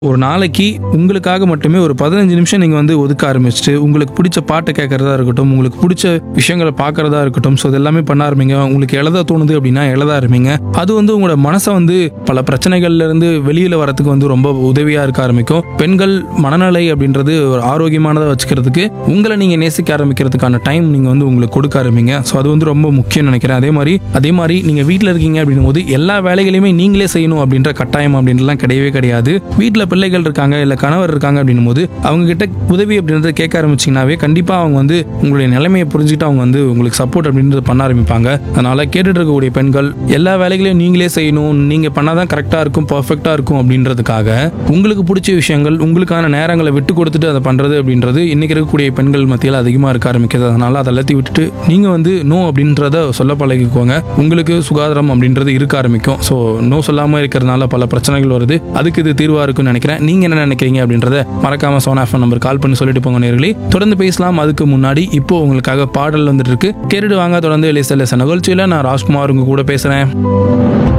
ஒரு நாளைக்கு உங்களுக்காக மட்டுமே ஒரு பதினஞ்சு நிமிஷம் நீங்கள் வந்து ஒதுக்க ஆரம்பிச்சுட்டு உங்களுக்கு பிடிச்ச பாட்டை கேட்கறதா இருக்கட்டும் உங்களுக்கு பிடிச்ச விஷயங்களை பார்க்கறதா இருக்கட்டும் ஸோ இதெல்லாமே பண்ண ஆரம்பிங்க உங்களுக்கு எழுத தோணுது அப்படின்னா எழுத ஆரம்பிங்க அது வந்து உங்களோட மனசை வந்து பல பிரச்சனைகள்ல இருந்து வெளியில வரதுக்கு வந்து ரொம்ப உதவியா இருக்க ஆரம்பிக்கும் பெண்கள் மனநிலை அப்படின்றது ஒரு ஆரோக்கியமானதை வச்சுக்கிறதுக்கு உங்களை நீங்க நேசிக்க ஆரம்பிக்கிறதுக்கான டைம் நீங்க வந்து உங்களுக்கு கொடுக்க ஆரம்பிங்க ஸோ அது வந்து ரொம்ப முக்கியம் நினைக்கிறேன் அதே மாதிரி அதே மாதிரி நீங்க வீட்டில் இருக்கீங்க அப்படின்னும் போது எல்லா வேலைகளையுமே நீங்களே செய்யணும் அப்படின்ற கட்டாயம் அப்படின்றலாம் கிடையவே கிடையாது வீட்டில் பிள்ளைகள் இருக்காங்க இல்லை கணவர் இருக்காங்க அப்படின்னும் போது அவங்க கிட்ட உதவி அப்படின்றத கேட்க ஆரம்பிச்சிங்கனாவே கண்டிப்பாக அவங்க வந்து உங்களுடைய நிலைமையை புரிஞ்சுக்கிட்டு அவங்க வந்து உங்களுக்கு சப்போர்ட் அப்படின்றது பண்ண ஆரம்பிப்பாங்க அதனால கேட்டுட்டு இருக்கக்கூடிய பெண்கள் எல்லா வேலைகளையும் நீங்களே செய்யணும் நீங்க பண்ணாதான் கரெக்டாக இருக்கும் பர்ஃபெக்டாக இருக்கும் அப்படின்றதுக்காக உங்களுக்கு பிடிச்ச விஷயங்கள் உங்களுக்கான நேரங்களை விட்டு கொடுத்துட்டு அதை பண்றது அப்படின்றது இன்னைக்கு இருக்கக்கூடிய பெண்கள் மத்தியில் அதிகமாக இருக்க ஆரம்பிக்கிறது அதனால அதை எல்லாத்தையும் விட்டுட்டு நீங்க வந்து நோ அப்படின்றத சொல்ல பழகிக்கோங்க உங்களுக்கு சுகாதாரம் அப்படின்றது இருக்க ஆரம்பிக்கும் ஸோ நோ சொல்லாமல் இருக்கிறதுனால பல பிரச்சனைகள் வருது அதுக்கு இது தீர்வாக இருக்கும்னு நினைக்கிறேன் நீங்க என்ன நினைக்கிறீங்க அப்படின்றத மறக்காம சோனா ஃபோன் நம்பர் கால் பண்ணி சொல்லிட்டு போங்க நேர்களே தொடர்ந்து பேசலாம் அதுக்கு முன்னாடி இப்போ உங்களுக்காக பாடல் வந்துட்டு இருக்கு கேட்டுட்டு வாங்க தொடர்ந்து லேச லேச நிகழ்ச்சியில் நான் ராஜ்குமார் உங்க கூட பேசுறேன்